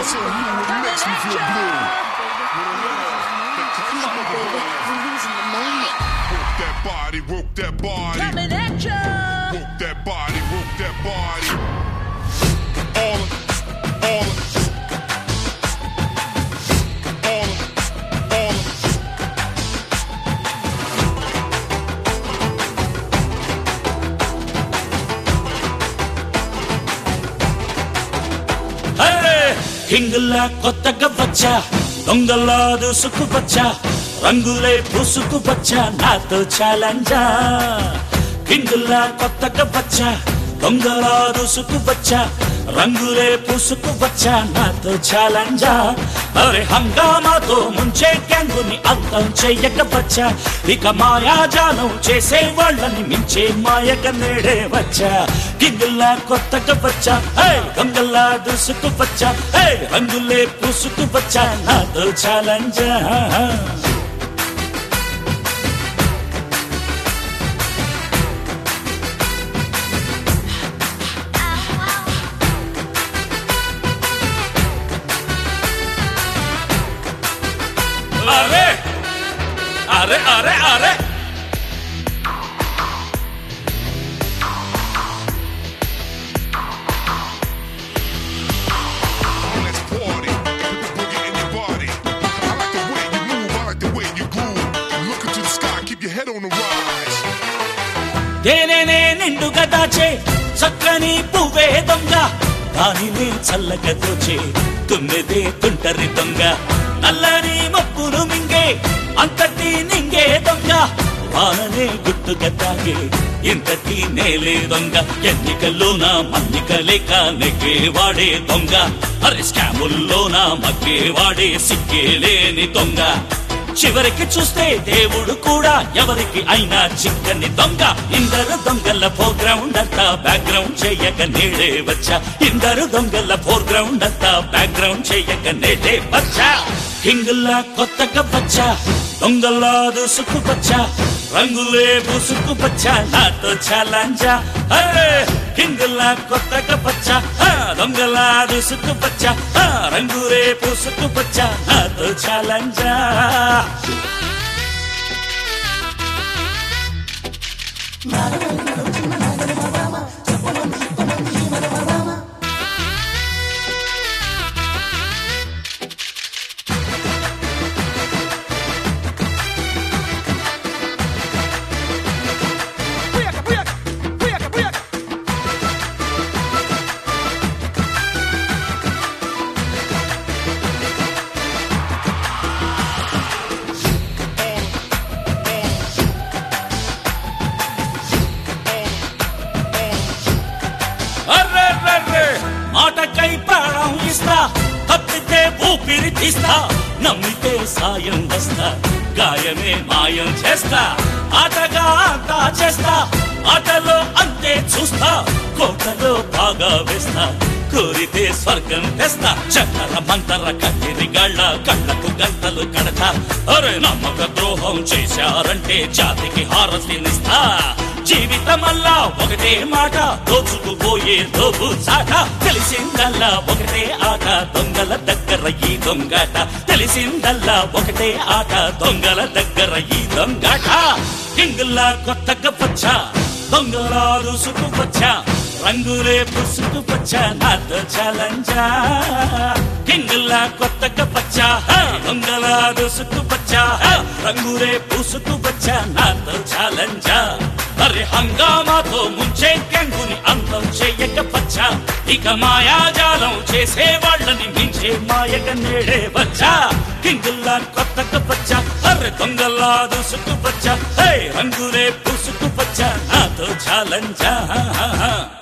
It's on you. It makes me feel blue. Come on, baby, we're losing the moment. Work that body, work that body. Coming at ya! Work that body, work that body. All of, all of, all of, all of. అరే కింగుల్లా కొత్తగా వచ్చా దొంగల్లా దూసుకు వచ్చా రంగులే పూసుకు వచ్చా నాతో ఛాలెంజా కింగుల్లా కొత్తగా వచ్చా దొంగలా దూసుకు వచ్చా రంగులే పూసుకు వచ్చా నాతో ఛాలెంజా అరే హంగామాతో ముంచే గ్యాంగుని అంతం చెయ్యక వచ్చా ఇక మాయాజాలం చేసే వాళ్ళని మించే మాయక నేడే వచ్చా కింగుల్లా కొత్తగా వచ్చా హే దొంగల్లా దూసుకు వచ్చా హే రంగులే పూసుకు వచ్చా నాతో ఛాలెంజా అరే అరే అరే అరే Let's party. Put the boogie in your body. I like the way you move. I like the way you groove. Look into the sky. Keep your head on the rise. తేనెనే నిండుగా దాచే చక్కని పువ్వే దొంగ దానినే చల్లగా దోచే తుమ్మెదే తుంటరి దొంగ నల్లని మప్పును మింగే అంతటి నింగే దొంగ వాననే గుట్టుగా తాగే ఇంతటి నేలే దొంగ ఎన్నికల్లోన మన్నిక లేక నెగ్గే వాడే దొంగ అరే స్కాముల్లోన మగ్గే వాడే సిక్కే లేని దొంగ చివరికి చూస్తే దేవుడు కూడా ఎవరికి అయినా చిక్కని దొంగ ఇందరు దొంగల ఫోర్గ్రౌండ్ అంతా బ్యాక్గ్రౌండ్ చేయక నేడే వచ్చా ఇందరు దొంగల ఫోర్గ్రౌండ్ అంతా బ్యాక్గ్రౌండ్ చేయక నేడే వచ్చా కింగుల్లా కొత్తగా వచ్చా దొంగల్లా దూసుకు వచ్చా రంగులే పూసుకు వచ్చా నాతో ఛాలెంజా అరే కింగుల్లా కొత్తగా వచ్చా ఆ, దొంగలా దూసుకు వచ్చా ఆ, రంగులే పూసుకు వచ్చా నాతో ఛాలెంజా అర్రెర్రెర్రె, మాటకై ప్రాణం ఇస్తా తప్పితే ఊపిరి తీస్తా నమ్మితే సాయం వస్తా గాయమే మాయం చేస్తా ఆటగా అంతా చేస్తా ఆటలో అంతే చూస్తా కోటలో బాగా వేస్తా కోరితే స్వర్గం తెస్తా చక్కర మంతర కత్తిరి గళ్ళ కళ్ళకు గంటలు కడతా అరే నమ్మక ద్రోహం చేశారంటే జాతికి హారతినిస్తా జీవితమల్లా ఒకటే మాట దోచుకుపోయే దోబు చాట తెలిసిందల్లా ఒకటే ఆట దొంగల దగ్గర ఈ దొంగాట తెలిసిందల్లా ఒకటే ఆట దొంగల దగ్గర ఈ దొంగాట కింగుల్లా కొత్తగా వచ్చా దొంగలా రుసుకు వచ్చా రంగులే పుసుకు వచ్చా నాతో ఛాలెంజా కింగుల్లా కొత్తగా వచ్చా దొంగలా రుసుకు వచ్చా రంగులే పుసుకు వచ్చా నాతో ఛాలెంజా అరే హంగామాతో ముంచే గంగుని అంతం చెయ్యక పచ్చా ఇక మాయాజాలం చేసే వాళ్ళని మించే మాయక నేడే వచ్చా కింగుల్లా కొత్తగా వచ్చా అరే దొంగల్లా దూసుకు వచ్చా హే రంగులే పూసుకు వచ్చా నాతో ఛాలెంజా